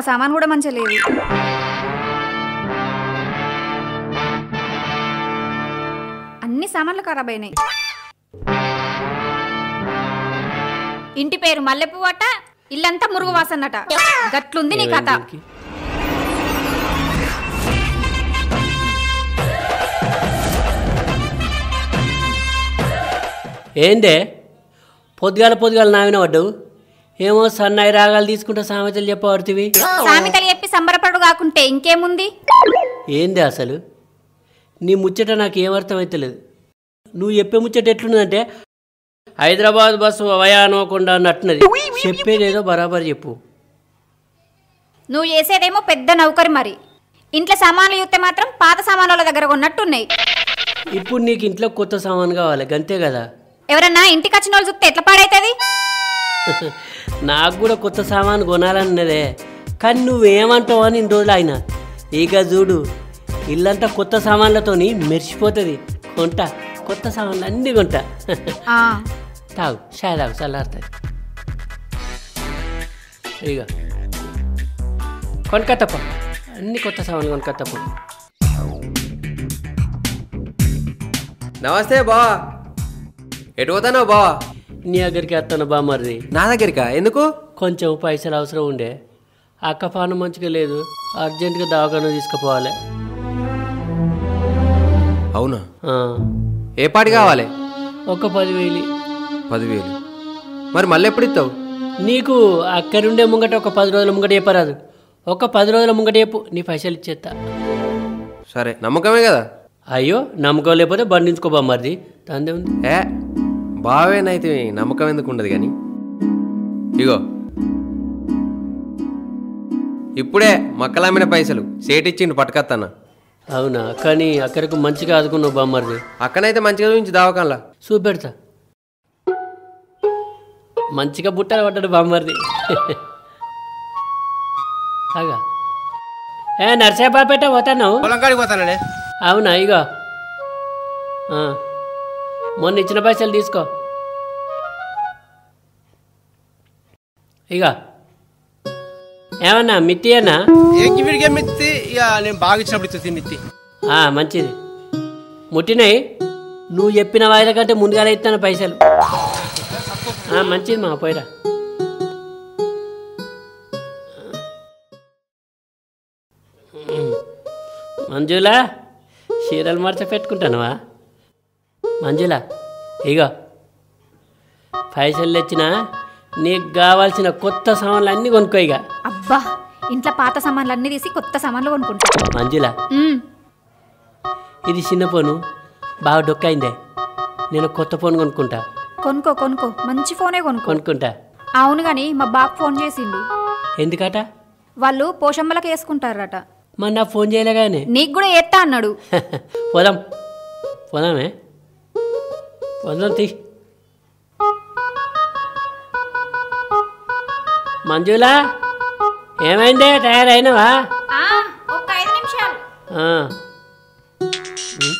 సామాన్ కూడా మంచిగా లేదు అన్ని సామాన్లు ఖరాబ్ అయినాయి ఇంటి పేరు మల్లెపువ్వు అట ఇల్లంతా మురుగు వాసనట గట్లుంది నీ కథ ఏమైంది దీనికి? ఏందే పొద్దుగాల పొద్దుగాల నావిన పడ్డావు ఏమో సన్నాయి రాగాలు తీసుకుంటా సామెతలు చెప్పబడుతుంది సామెతలు చెప్పి సంబరపడు కాకుంటే ఇంకేముంది ఏంది అసలు నీ ముచ్చట నాకు ఏమర్థమైతలేదు నువ్వు చెప్పే ముచ్చట ఎట్లున్నదంటే హైదరాబాద్ బస్సు వయా అనుకోకుండా అన్నట్టున్నది చెప్పేదేదో బరాబర్ చెప్పు నువ్వు చేసేదేమో పెద్ద నౌకరి మరి ఇంట్లో సామాన్లు చూస్తే మాత్రం పాత సామాన్ల దగ్గర ఉన్నట్టున్నాయి ఇప్పుడు నీకు ఇంట్లో కొత్త సామాన్ కావాలి గంతే కదా ఎవరన్నా ఇంటికి వచ్చిన వాళ్ళు చూస్తే ఎట్లా పాడైతుంది నాకు కూడా కొత్త సామాన్ కొనాలన్నదే కానీ నువ్వేమంటావు అని ఇన్ని రోజులు ఆయన ఇక చూడు ఇల్లంతా కొత్త సామాన్లతోని మెరిసిపోతుంది కొంట కొత్త సామాన్లు అన్నీ కొంటా ఆ, తాగు షాయ్ తాగు చల్లారుతుంది ఇక కొనుకత్తప్ప అన్ని కొత్త సామాన్లు కొనుకత్తప్ప నమస్తే బా ఎటు పోతానో బా నీ దగ్గరికి వస్తాను బామ్మరిది నా దగ్గరికా ఎందుకు కొంచెం పైసలు అవసరం ఉండే అక్క పానం మంచిగా లేదు అర్జెంటుగా దవాఖాన తీసుకుపోవాలి అవునా ఆ, ఏ పాటి కావాలి ఒక పదివేలు పదివేలు మరి మళ్ళీ ఎప్పుడు ఇస్తావు నీకు అక్కడుండే ముంగట ఒక పది రోజుల ముంగట చెప్పరాదు ఒక పది రోజుల ముంగట చెప్పు నీ పైసలు ఇచ్చేస్తా సరే నమ్మకమే కదా అయ్యో నమ్మకం లేకపోతే బండించుకో బామ్మరిది తందే ఉంది ఏ బావేనైతే నమ్మకం ఎందుకు ఉండదు కానీ ఇగో ఇప్పుడే మక్కలామిన పైసలు సేటిచ్చిండు పట్టుకత్తానా అవునా కానీ అక్కడికి మంచిగా ఆదుకున్నావు బామ్మరిది అక్కనైతే మంచిగా చూపించి దావకంలా చూపెడతా మంచిగా బుట్టలు పడ్డాడు బామ్మరిది అగా ఏ నర్సాబాపేట పోతాను పొలం కాడికి పోతానండి అవునా ఇగో ఆ. మొన్న ఇచ్చిన పైసలు తీసుకో ఇక ఏమన్నా మిత్తి అన్నా ఏ గివిడికే మిత్తి ఇక నేను బాగా ఇచ్చినప్పుడు ఇస్తుంది మిత్తి ఆ, మంచిది ముట్టినాయి నువ్వు చెప్పిన వాయిదా కంటే ముందుగానే ఇస్తాను పైసలు ఆ, మంచిది మా పోయిరా మంజులా చీరలు మడత పెట్టుకుంటానువా మంజులా ఇగో పైసలు తెచ్చినా నీకు కావాల్సిన కొత్త సామాన్లు అన్నీ కొనుక్కో ఇక అబ్బా ఇంట్లో పాత సామాన్లు అన్ని తీసి కొత్త సామాన్లు కొనుక్కుంటా మంజులా ఉమ్, ఇది చిన్న ఫోను బాగా డొక్కైందే నేను కొత్త ఫోన్ కొనుక్కుంటా కొనుక్కో కొనుక్కో మంచి ఫోనే కొనుక్కో కొనుక్కుంటా అవును గాని మా బాబు ఫోన్ చేసిండు ఎందుకట వాళ్ళు పోషమ్మలకు వేసుకుంటారట మరి నా ఫోన్ చేయలేగానే నీకు కూడా ఎత్తా అన్నాడు పోదాం పోదామే పోదాం తీ మంజులా ఏమైందే తయారైనవా ఒక్క ఐదు నిమిషాలు ఆ. ఉం.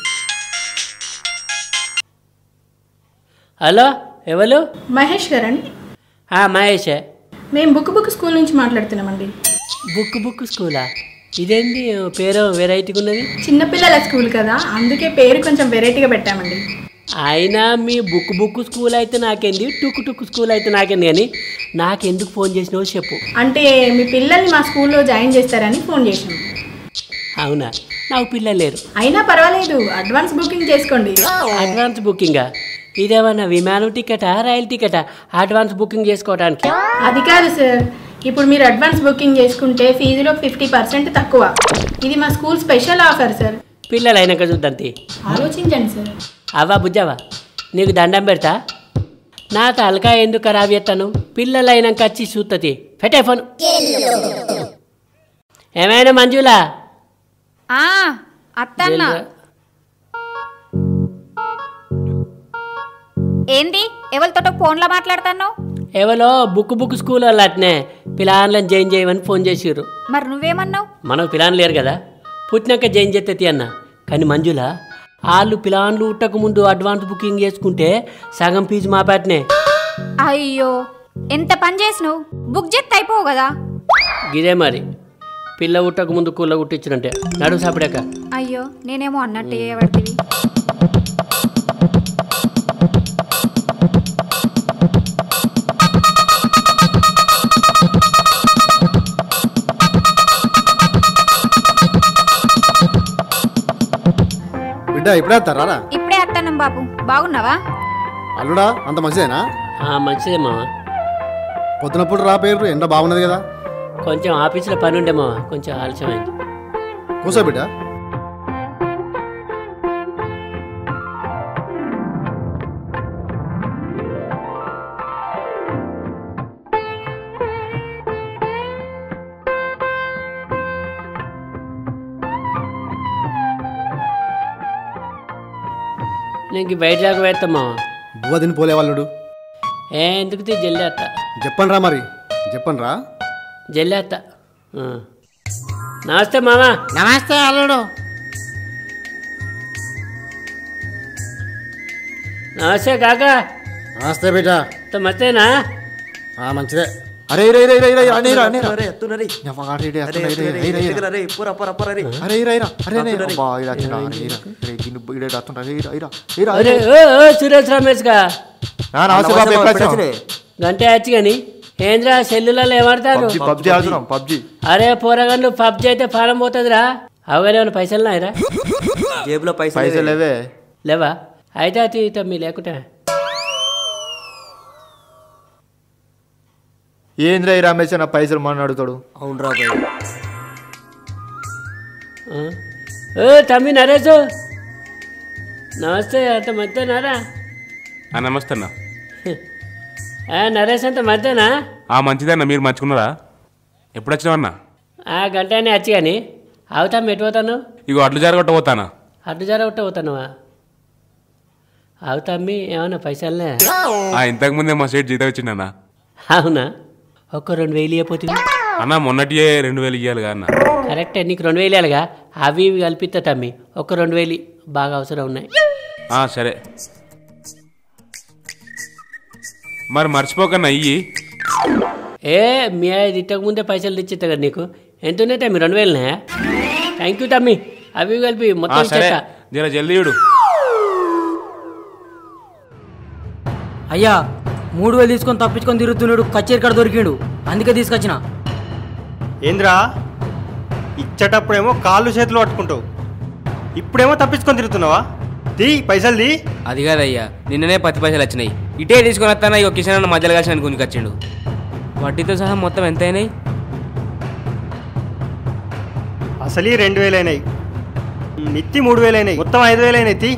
హలో ఎవరు మహేష్ గారండి ఆ, మహేషే మేము బుక్ బుక్ స్కూల్ నుంచి మాట్లాడుతున్నామండి బుక్ బుక్ స్కూలా ఇదేంటి పేరు వెరైటీగా ఉన్నది చిన్నపిల్లల స్కూల్ కదా అందుకే పేరు కొంచెం వెరైటీగా పెట్టామండి అయినా మీ బుక్ బుక్ స్కూల్ అయితే నాకేంది టుక్ టుక్ స్కూల్ అయితే నాకేంది కానీ నాకెందుకు ఫోన్ చేసినావో చెప్పు అంటే మీ పిల్లల్ని మా స్కూల్లో జాయిన్ చేస్తారని ఫోన్ చేశాము అవునా నాకు పిల్లలు లేరు అయినా పర్వాలేదు అడ్వాన్స్ బుకింగ్ చేసుకోండి అడ్వాన్స్ బుకింగా ఇదేమన్నా విమానం టికెటా రైలు టికెటా అడ్వాన్స్ బుకింగ్ చేసుకోవడానికి అది కాదు సార్ ఇప్పుడు మీరు అడ్వాన్స్ బుకింగ్ చేసుకుంటే ఫీజులో ఫిఫ్టీ పర్సెంట్ తక్కువ ఇది మా స్కూల్ స్పెషల్ ఆఫర్ సార్ పిల్లలు అయినాక చూద్దాం తీ ఆలోచించండి సార్ అవ్వా బుజ్జవా నీకు దండం పెడతా నా తలకాయ ఎందుకు ఖరాబ్ చేస్తాను పిల్లలు అయినాక వచ్చి చూస్తుంది పెట్టే ఫోన్ ఏమైనా మంజులా ఆ అత్తన్న ఏంద్రా? ఏంది ఎవరితోటో ఫోన్లో మాట్లాడుతున్నావు ఎవరో బుక్ బుక్ స్కూల్ వాళ్ళు అట్నే పిలాన్లను జాయిన్ చేయమని ఫోన్ చేసిర్రు మరి నువ్వేమన్నావు మనకు పిలాన్ లేరు కదా పుట్టినాక జాయిన్ చేస్తే అన్న కానీ మంజుల వాళ్ళు పిలాన్లు ఉట్టక ముందు అడ్వాన్స్ బుకింగ్ చేసుకుంటే సగం ఫీజు మా పేటనే అయ్యో ఎంత పని చేసినావు బుక్ చేస్తే అయిపోవు కదా గిదే మరి పిల్ల ఉట్టక ముందు కూల కుట్టించినంటే నడువు సాపిడాక అయ్యో నేనేమో అన్నట్టు చేయబడుతుంది బిడ్డ ఇప్పుడే వస్తారా ఇప్పుడే అత్తన్నం బాబు బాగున్నావా అల్లుడా అంత మంచిదేనా ఆ, మంచిదే మామ పొద్దునప్పుడు రా పేరు ఎండ బాగున్నది కదా కొంచెం ఆఫీసులో పని ఉండే మామ కొంచెం ఆలస్యమైంది కూసో బిడ్డ నేను బయట దాకా వేస్తాం మామ బువ్వ తిని పోలే వాళ్ళుడు ఏ ఎందుకు తీ జల్లి అత్త చెప్పండి రా మరి చెప్పండి రా జల్లి అత్త ఆ. నమస్తే మామ నమస్తే అల్లుడు నమస్తే కాకా నమస్తే బిడ్డ మస్తేనా ఆ, మంచిదే అరే రే రే రే రే అనేరా అనేరా అరే ఎత్తునరి అరే రే అరే పుర పుర పుర రే అరే రే రా అరే నే అబ్బా ఇడ వచ్చిన అరే రా రే గిన్ను ఇడ వస్తుంటా రే రా రా రే రా అరే ఓ ఓ, సురేష్ రమేష్ గా నా నమస్తే బాబు ఎప్పుడు వచ్చావు గంటే వచ్చి కానీ ఏంద్రా సెల్లులలో ఏమాడతారు పబ్జి పబ్జి ఆడుతున్నాం పబ్జి అరే పోరగాళ్ళు పబ్జి అయితే ఫారం పోతుందిరా అవగానే ఏమైనా పైసలు నాయరా జేబులో పైసలు పైసలు లేవే లేవా అయితే అతి తమ్మి లేకుంటే ఏంద్రా ఈ రమేష్ అన్న పైసలు మన అడుగుతాడు అవునరా బాయ్ ఆ? ఓ తమ్మి నరేష్ నమస్తే అంత మధ్యనారా ఆ, నమస్తే అన్న ఆ, నరేష్ అంత మధ్యనా ఆ మంచిదన్న మీరు మంచుకున్నారా ఎప్పుడు వచ్చినావన్నా ఆ గంటనే వచ్చి కానీ అవుతాం ఎటు పోతాను ఇగో అట్లు జరగొట్ట పోతానా అడ్డు జర ఒకటే పోతానువా అవుతమ్మి ఏమన్నా పైసలనే ఆ ఇంతకు ముందే మా స్టేట్ జీతం ఇచ్చిండన్న అవునా ఒక్క రెండు వేలు ఇవ్వపోతే అన్న మొన్నటియే రెండు వేలు ఇవ్వాలి కదా అన్న కరెక్టే నీకు రెండు వేలు ఇవ్వాలిగా అవి ఇవి కలిపిస్తా తమ్మి ఒక్క రెండు వేలు బాగా అవసరం ఉన్నాయి ఆ, సరే మరి మర్చిపోకన్నా ఇయ్యి ఏ మీ అది ఇంతకు ముందే పైసలు తెచ్చిస్తా కదా నీకు ఎంత ఉన్నాయి తమ్మి రెండు వేలునే థ్యాంక్ యూ తమ్మి అవి ఇవి కలిపి ఆ, మొత్తం సరే ఇచ్చేస్తా జర జల్దీ చూడు అయ్యా మూడు వేలు తీసుకొని తప్పించుకొని తిరుగుతున్నాడు కచేరి కాడ దొరికిండు అందుకే తీసుకొచ్చిన ఏంద్రా ఇచ్చేటప్పుడేమో కాళ్ళు చేతులు పట్టుకుంటావు ఇప్పుడేమో తప్పించుకొని తిరుగుతున్నావా తీ పైసలు తీ అది కాదయ్యా నిన్ననే పత్తి పైసలు వచ్చినాయి ఇటే తీసుకొని వస్తానా ఇక కిషన్ అన్న మధ్యలో కలిసి అనుకుని వచ్చిండు వడ్డీతో సహా మొత్తం ఎంత అయినాయి అసలు ఈ రెండు వేలు అయినాయి మిత్తి మూడు వేలు అయినాయి మొత్తం ఐదు వేలు అయినాయి తీ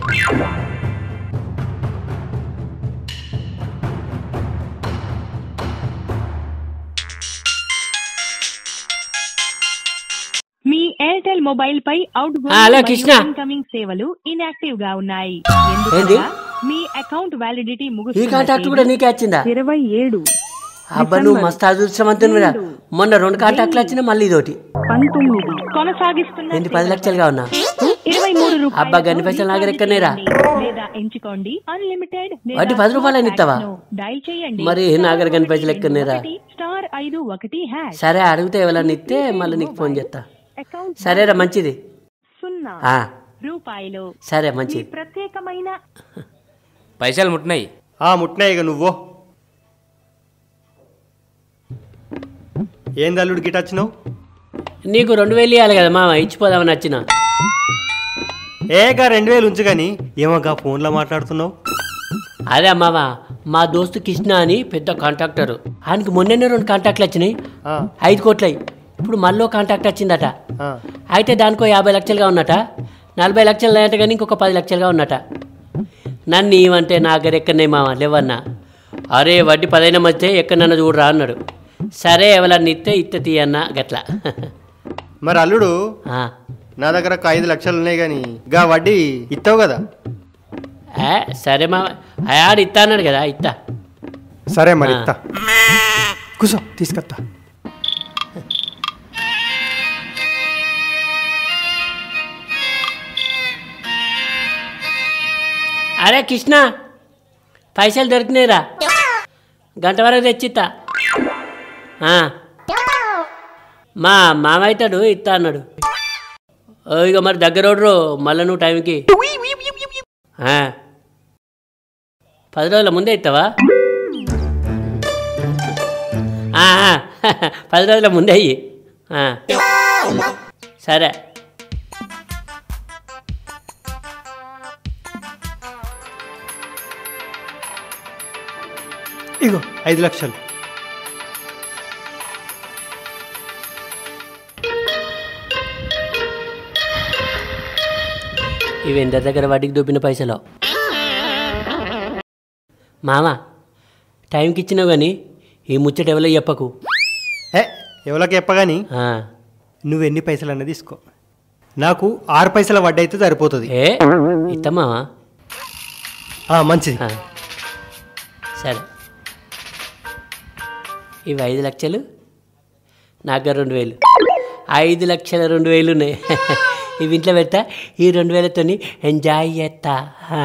మీ ఎయిర్టెల్ మొబైల్ పై అవుట్ ఆ, హలో కృష్ణ. ఇన్కమింగ్ సేవలు ఇన్యాక్టివ్ గా ఉన్నాయి ఏంది? ఎందుకనగా మీ అకౌంట్ వ్యాలిడిటీ ఈ కాంటాక్ట్ కూడా నీకే వచ్చిందా ఇరవై ఏడు అబ్బా నువ్వు మస్తు అదృష్టవంతునివిరా మొన్న రెండు కాంటాక్ట్లు వచ్చినా మళ్ళీ ఇదోటి పంతొమ్మిది కొనసాగిస్తున్న ఏంటి పది లక్షలుగా ఉన్నా ఇరవై మూడు అబ్బా, గన్ని పైసలు నాగరెక్కనేరా? లేదా ఎంచుకోండి అన్లిమిటెడ్ వడ్డీ పది రూపాయలని ఇస్తావా? డైల్ చేయండి మరి నాగర గన్ని పైసలు ఎక్కనేరా స్టార్ ఐదు ఒకటి హ్యాష్ సరే అడిగితే ఎవరన్నా ఇస్తే మళ్ళీ నీకు ఫోన్ చేస్తా అకౌంట్ సరేరా మంచిది సున్నా ఆ, రూపాయలు సరే మీ మంచిది ప్రత్యేకమైన పైసలు ముట్టినాయి ఆ ముట్టినాయి ఇక నువ్వు ఏంది అల్లుడు గిట వచ్చినావు నీకు రెండు వేలు ఇవ్వాలి కదా మామ ఇచ్చిపోదామని వచ్చిన ఏగా రెండు వేలు ఉంచు కానీ ఏమోగా ఫోన్లో మాట్లాడుతున్నావు అదే మామ మా దోస్తు కృష్ణ అని పెద్ద కాంట్రాక్టర్ ఆయనకి మొన్ననే రెండు కాంటాక్ట్లు వచ్చినాయి ఆ, ఐదు కోట్లయి ఇప్పుడు మళ్ళీ కాంటాక్ట్ వచ్చిందట ఆ. అయితే దానికో యాభై లక్షలుగా ఉన్నట నలభై లక్షలు అయ్యట కానీ ఇంకొక పది లక్షలుగా ఉన్నట నన్ను ఇవంటే నా దగ్గర ఎక్కడనే మామ లేవన్నా అరే వడ్డీ పదైనా మధ్య ఎక్కడన్నా చూడరా అన్నాడు సరే ఎవరన్నా ఇస్తే ఇత్త తీయన్నా గట్లా మరి అల్లుడు ఆ. నా దగ్గర ఒక ఐదు లక్షలు ఉన్నాయి కానీ గా వడ్డీ ఇస్తావు కదా ఏ, సరే మామ ఆడ ఇత్తా అన్నాడు కదా ఇత్తా సరే మరి ఆ. ఇస్తా కూర్చో తీసుకొస్తా అరే కృష్ణ పైసలు దొరికినాయిరా గంట వరకు తెచ్చిత్తా ఆ. మా మామ అవుతాడు ఇస్తా అన్నాడు ఓ, ఇక మరి దగ్గర ఓడరు మళ్ళీ నువ్వు టైంకి ఆ. పది రోజుల ముందే ఇస్తావా ఆ, ఆ, పది రోజుల ముందే అయ్యి ఆ. సరే ఇగో ఐదు లక్షలు ఇవి ఎంత దగ్గర వాటికి దొబ్బిన పైసలు మామ టైంకి ఇచ్చినావు కానీ ఈ ముచ్చట ఎవరో చెప్పకు ఏ ఎవరికి చెప్పగాని ఆ. నువ్వు ఎన్ని పైసలు అన్నది తీసుకో నాకు ఆరు పైసల వడ్డీ అయితే సరిపోతుంది ఏ ఇస్తామావా ఆ, మంచిది సరే ఇవి ఐదు లక్షలు నాకు రెండు వేలు ఐదు లక్షల రెండు వేలు ఉన్నాయి ఇవి ఇంట్లో పెడతా ఈ రెండు వేలతో ఎంజాయ్ చేస్తా ఆ.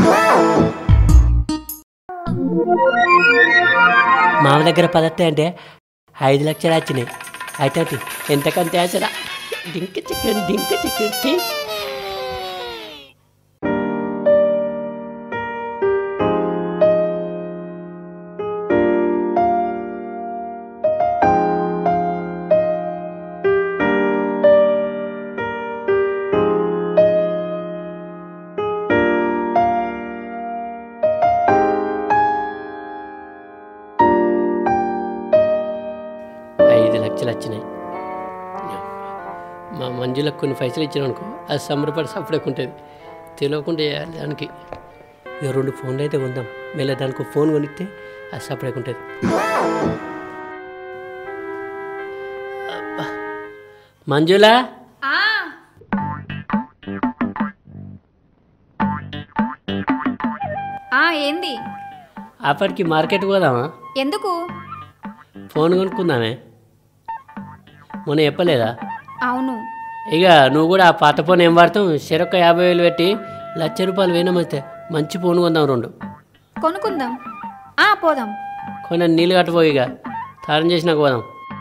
మామ దగ్గర పదత్తే అంటే ఐదు లక్షలు వచ్చినాయి అయితే అది ఎంతకంతే అసలు డింక్ చికెన్ డింక్ చికెన్ డింక్ ఐదు లక్షలు వచ్చినాయి మా మంజులకు కొన్ని పైసలు ఇచ్చాను అనుకో అది సంబరపడి సపరేట్ ఉంటుంది తెలియకుండా చేయాలి దానికి ఇక రెండు ఫోన్లు అయితే కొందాం మళ్ళీ దానికి ఒక ఫోన్ కొనిస్తే అది సపరేట్ ఉంటుంది అబ్బా. మంజులా ఆ ఏంది అప్పటికి మార్కెట్ పోదామా ఎందుకు ఫోన్ కొనుక్కుందామే మొన్న చెప్పలేదా అవును ఇక నువ్వు కూడా ఆ పాత ఫోన్ ఏం వాడతాం చెరొక్క యాభై వేలు పెట్టి లక్ష రూపాయలు వేయనమైతే మంచి ఫోన్ కొందాం రెండు కొనుక్కుందాం ఆ పోదాం కొన్ని నీళ్ళు కట్టబోయి ఇక తారం చేసినాక పోదాం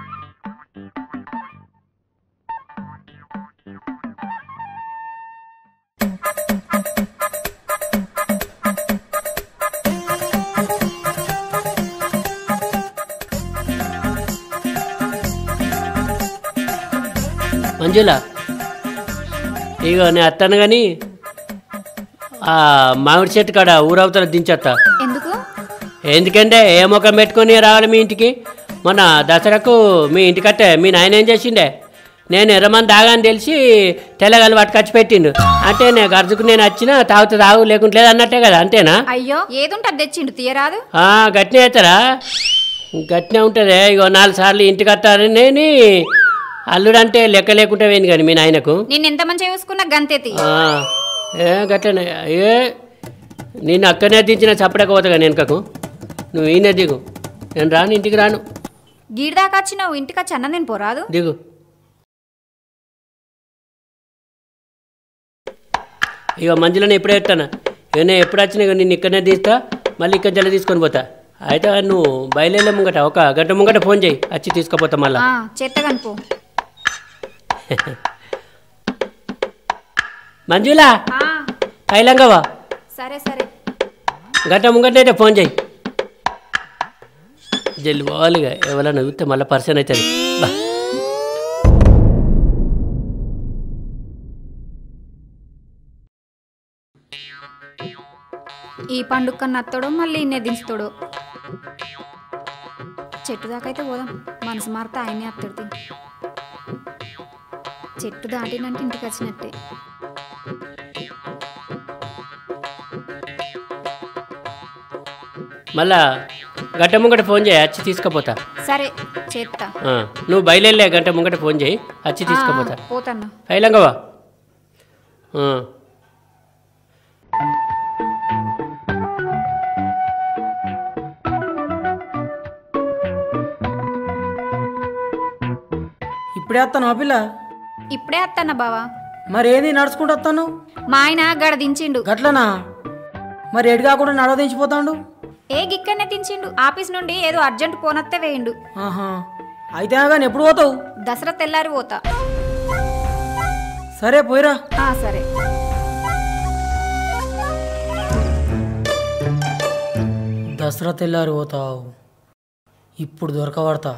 మంజుల ఇగో నేను అత్తాను కానీ ఆ మామిడి చెట్టు కాడ ఊరవతల దించేస్తా ఎందుకు ఎందుకంటే ఏ ముఖం పెట్టుకొని రావాలి మీ ఇంటికి మొన్న దసరాకు మీ ఇంటికట్టే మీ నాయన ఏం చేసిండే నేను ఎర్రమని తాగాని తెలిసి తెల్లగలు పట్టుకొచ్చి పెట్టిండు అంటే నేను గర్జుకు నేను వచ్చినా తాగుతూ తాగు లేకుంటే లేదు అన్నట్టే కదా అంతేనా అయ్యో ఏదుంటే అది తెచ్చిండు తీయరాదు ఆ, గట్నే అవుతారా గట్నే ఉంటుంది ఇగో నాలుగు సార్లు ఇంటికి వస్తారని నేను అల్లుడంటే లెక్క లేకుంటే పోయింది కానీ మీ నాయనకు నిన్ను ఎంత మంచిగా చూసుకున్నా గంతెత్తి ఆ, ఏ గట్లనే ఏ నేను అక్కడనే దించిన చప్పడకపోతా వెనుకకు నువ్వు ఈయన దిగు నేను రాను ఇంటికి రాను గీడిదాకా వచ్చినావు ఇంటికి వచ్చి అన్నం నేను పోరాదు దిగు ఇక మంజులను ఎప్పుడే ఎత్తాను ఇక నేను ఎప్పుడు వచ్చినా ఇక నిన్ను ఇక్కడనే తీస్తా మళ్ళీ ఇక్కడ జల్ల తీసుకొని పోతా అయితే నువ్వు బయలుదేరే ముంగట ఒక గంట ముంగట ఫోన్ చేయి వచ్చి తీసుకుపోతా మళ్ళా ఆ, చెత్త కనుపో మంజులా ఆ, కైలంగవా సరే సరే గంట ముంగట అయితే ఫోన్ చేయి జల్లి పోవాలిగా ఎవరైనా చూస్తే మళ్ళీ పర్సన్ అవుతుంది బా ఈ పండుగ కన్నా అత్తడో మళ్ళీ ఇన్నే దించుతాడో చెట్టు దాకా అయితే పోదాం మనసు మారితే ఆయనే అత్తడిది చెట్టు దాటినంటే ఇంటికి వచ్చినట్టే మళ్ళా గంట ముంగట ఫోన్ చేయి వచ్చి తీసుకుపోతా సరే చేత్తా ఆ, నువ్వు బయలుదేరే గంట ముంగట ఫోన్ చేయి వచ్చి తీసుకుపోతా ఆ, పోతన్నా కైలంగవా ఆ. ఇప్పుడే వస్తాను పిల్ల ఇప్పుడే వస్తానా బావా మరి ఏంది నడుచుకుంటూ వస్తాను మా ఆయన గడ దించిండు గట్లనా మరి ఎటు కాకుండా నడవ దించిపోతాడు ఏ గిక్కనే దించిండు ఆఫీస్ నుండి ఏదో అర్జెంట్ పోనత్తే వేయండు ఆహా అయితే కానీ ఎప్పుడు పోతావు దసరా తెల్లారి పోతా సరే పోయిరా ఆ, సరే దసరా తెల్లారి పోతావు ఇప్పుడు దొరకబడతా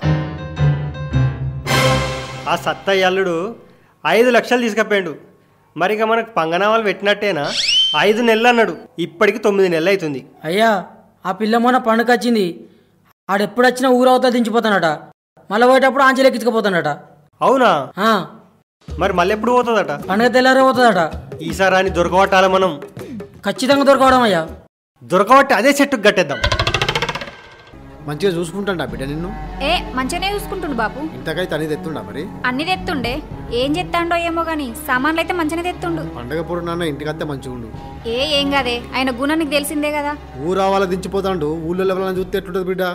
ఆ సత్తయ్య అల్లుడు ఐదు లక్షలు తీసుకపోయాడు మరి ఇక మనకు పంగనామాలు పెట్టినట్టేనా ఐదు నెలలు అన్నాడు ఇప్పటికి తొమ్మిది నెలలు అవుతుంది అయ్యా ఆ పిల్ల మొన్న పండుగ వచ్చింది ఆడెప్పుడు వచ్చినా ఊరవతా దించిపోతానట మళ్ళీ పోయేటప్పుడు ఆంచెలు ఎక్కించుకుపోతానట అవునా ఆ, మరి మళ్ళీ ఎప్పుడు పోతుందట పండుగ తెల్లారే పోతుందట ఈసారి అని దొరకబట్టాలి మనం ఖచ్చితంగా దొరకవడం అయ్యా దొరకబట్టి అదే చెట్టుకు కట్టేద్దాం మంచిగా చూసుకుంటాడా బిడ్డ నిన్ను ఏ మంచిగానే చూసుకుంటుండు బాపు ఇంతకైతే అనేది ఎత్తుండా మరి అన్ని తెత్తుండే ఏం చెత్తాండో ఏమో గాని సామాన్లు అయితే మంచిగానే తెత్తుండు పండగ పూట నాన్న ఇంటికత్తే మంచిగా ఉండు ఏ ఏం కాదే ఆయన గుణం నీకు తెలిసిందే కదా ఊరావాల దించిపోతాడు ఊళ్ళో ఎవరైనా చూస్తే ఎట్లుంటుంది బిడ్డ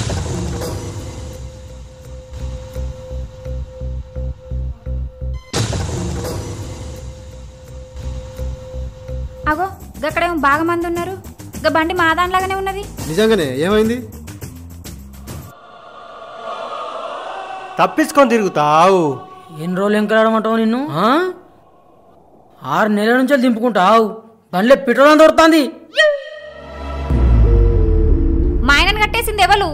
అగో గక్కడేమో బాగా మంది ఉన్నారు గా బండి మా దానిలాగానే ఉన్నది నిజంగానే ఏమైంది తప్పించుకొని తిరుగుతావు ఎన్ని రోజులు ఎంకలాడమంటావు నిన్ను ఆ? ఆరు నెలల నుంచి దింపుకుంటావు బండ్లే పెట్రోల్ దొరుకుతుంది మా ఆయనను కట్టేసింది ఎవరు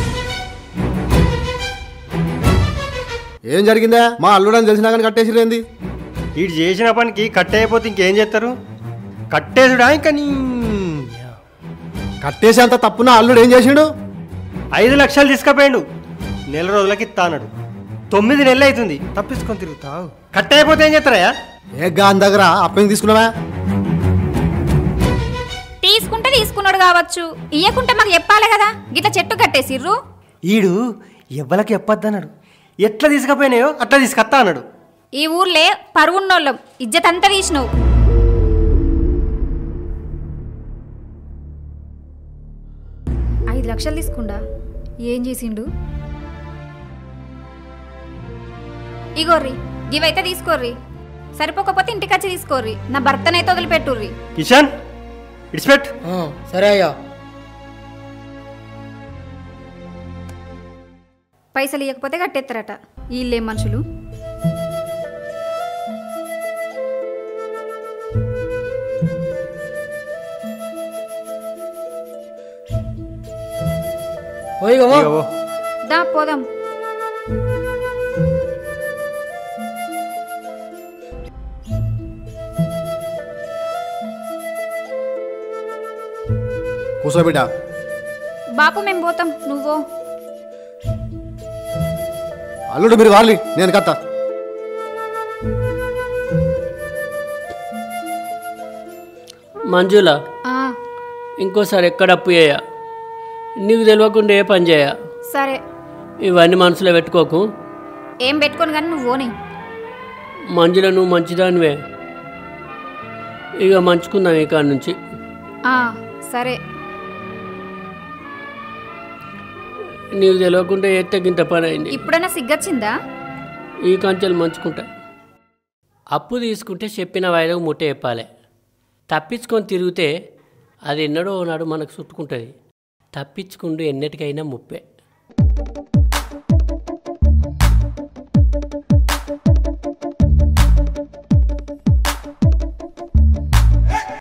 ఏం జరిగిందా మా అల్లుడని తెలిసినా కానీ కట్టేసిరేంది వీడు చేసిన పనికి కట్టేయపోతే ఇంకేం చేస్తారు కట్టేసుడా ఇంకా నీ కట్టేసేంత తప్పున అల్లుడు ఏం చేసిండు ఐదు లక్షలు తీసుకుపోయాడు నెల రోజులకి ఇస్తా అన్నాడు తొమ్మిది నెలలు అవుతుంది తప్పించుకొని తిరుగుతావు కట్టేయపోతే ఏం చేస్తారయ్యా ఏ గాని దగ్గర అప్పని తీసుకున్నావా తీసుకుంటే తీసుకున్నాడు కావచ్చు ఇయ్యకుంటే మాకు చెప్పాలి కదా గిట్ల చెట్టు కట్టేసిర్రు ఈడు ఎవ్వలకి చెప్పొద్దన్నాడు ఎట్లా తీసుకుపోయినాయో అట్లా తీసుకొస్తా అన్నాడు ఈ ఊర్లే పరువున్నోళ్ళం ఇజ్జత్ అంతా తీసినావు ఐదు లక్షలు తీసుకుండా ఏం చేసిండు ఇగోర్రి ఇవైతే తీసుకోర్రి సరిపోకపోతే ఇంటికి వచ్చి తీసుకోర్రి నా భర్తనైతే వదిలిపెట్టుర్రి కిషన్ ఇడిచిపెట్ ఆ, సరే అయ్యా పైసలు ఇవ్వకపోతే కట్టేస్తారట వీళ్ళేం మనుషులు పోయి ఇగో పో. దా పోదాం కూసో బిడ్డ బాపు మేము పోతాం నువ్వో అల్లుడు మీరు వాళ్ళి నేను కత్తా మంజుల ఆ, ఇంకోసారి ఎక్కడ అప్పు చేయ నీకు తెలియకుండా ఏ పని చేయ సరే ఇవన్నీ మనసులో పెట్టుకోకు ఏం పెట్టుకోను కానీ నువ్వు పోనీ మంజుల నువ్వు మంచిదానివే ఇక మంచుకుందాం ఈ కాడ నుంచి ఆ, సరే నీకు తెలియకుండా ఏ తగ్గింత పని అయింది ఇప్పుడైనా సిగ్గొచ్చిందా ఈ కంచెలు మంచుకుంటా అప్పు తీసుకుంటే చెప్పిన వాయిదాకు ముట్ట చెప్పాలి తప్పించుకొని తిరిగితే అది ఎన్నడో నాడు మనకు చుట్టుకుంటుంది తప్పించుకుంటూ ఎన్నటికైనా ముప్పే